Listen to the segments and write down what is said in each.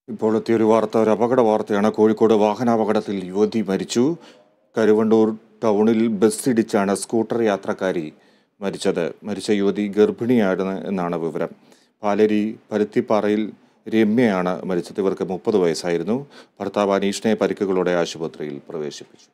ഇപ്പോൾ എത്തിയൊരു വാർത്ത ഒരു അപകട വാർത്തയാണ് കോഴിക്കോട് വാഹനാപകടത്തിൽ യുവതി മരിച്ചു കരുവണ്ടൂർ ടൗണിൽ ബസ്സിടിച്ചാണ് സ്കൂട്ടർ യാത്രക്കാരി മരിച്ചത് മരിച്ച യുവതി ഗർഭിണിയാണ് എന്നാണ് വിവരം പാലരി പരുത്തിപ്പാറയിൽ രമ്യയാണ് മരിച്ചത് ഇവർക്ക് മുപ്പത് വയസ്സായിരുന്നു ഭർത്താവ് അനീഷിനെ പരിക്കുകളോടെ ആശുപത്രിയിൽ പ്രവേശിപ്പിച്ചു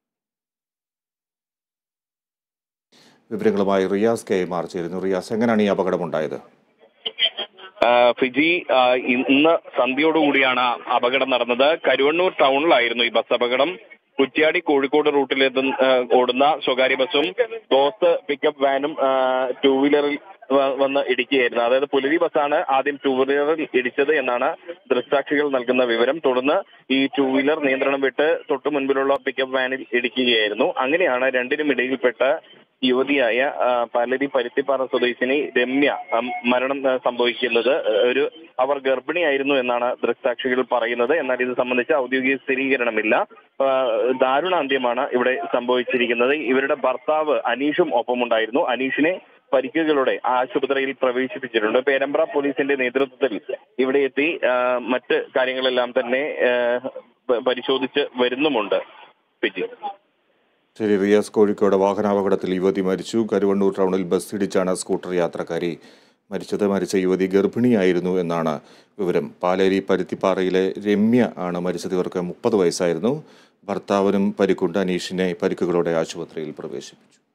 വിവരങ്ങളുമായി റിയാസ് കെ മാർ ചേരുന്നു റിയാസ് എങ്ങനെയാണ് ഈ അപകടമുണ്ടായത് ആ, ഫിജി ആ, ഇന്ന് സന്ധ്യയോടുകൂടിയാണ് അപകടം നടന്നത് കരുവണ്ണൂർ ടൗണിലായിരുന്നു ഈ ബസ് അപകടം കുറ്റ്യാടി കോഴിക്കോട് റൂട്ടിൽ എത്തുന്ന- ആ, ഓടുന്ന സ്വകാര്യ ബസ്സും ബോസ് പിക്കപ്പ് വാനും ആ, ടൂ വീലറിൽ വ- വന്ന് ഇടിക്കുകയായിരുന്നു അതായത് പുലരി ബസ്സാണ് ആദ്യം ടൂ വീലറിൽ ഇടിച്ചത് എന്നാണ് ദൃക്സാക്ഷികൾ നൽകുന്ന വിവരം തുടർന്ന് ഈ ടൂ വീലർ നിയന്ത്രണം വിട്ട് തൊട്ടു മുൻപിലുള്ള പിക്കപ്പ് വാനിൽ ഇടിക്കുകയായിരുന്നു അങ്ങനെയാണ് രണ്ടിനും ഇടയിൽപ്പെട്ട് യുവതിയായ ആ, പാലരി പരുത്തിപ്പാറ സ്വദേശിനി രമ്യ ആ, മരണം ആ, സംഭവിക്കുന്നത് ഒരു അവർ ഗർഭിണിയായിരുന്നു എന്നാണ് ദൃക്സാക്ഷികൾ പറയുന്നത് എന്നാൽ ഇത് സംബന്ധിച്ച് ഔദ്യോഗിക സ്ഥിരീകരണമില്ല ആ, ദാരുണാന്ത്യമാണ് ഇവിടെ സംഭവിച്ചിരിക്കുന്നത് ഇവരുടെ ഭർത്താവ് അനീഷും ഒപ്പമുണ്ടായിരുന്നു അനീഷിനെ പരിക്കുകളോടെ ആശുപത്രിയിൽ പ്രവേശിപ്പിച്ചിട്ടുണ്ട് പേരമ്പ്ര പോലീസിന്റെ നേതൃത്വത്തിൽ ഇവിടെ എത്തി ആ, മറ്റ് കാര്യങ്ങളെല്ലാം തന്നെ ആ, പ- പരിശോധിച്ച് വരുന്നുമുണ്ട് പിജി ശരി റിയാസ് കോഴിക്കോട് വാഹനാപകടത്തിൽ യുവതി മരിച്ചു കരുവണ്ണൂർ ടൗണിൽ ബസ് ഇടിച്ചാണ് സ്കൂട്ടർ യാത്രക്കാരി മരിച്ചത് മരിച്ച യുവതി ഗർഭിണിയായിരുന്നു എന്നാണ് വിവരം പാലേരി പരുത്തിപ്പാറയിലെ രമ്യ ആണ് മരിച്ചത് ഇവർക്ക് മുപ്പത് വയസ്സായിരുന്നു ഭർത്താവിനും പരിക്കുണ്ട് അനീഷിനെ പരിക്കുകളോടെ ആശുപത്രിയിൽ പ്രവേശിപ്പിച്ചു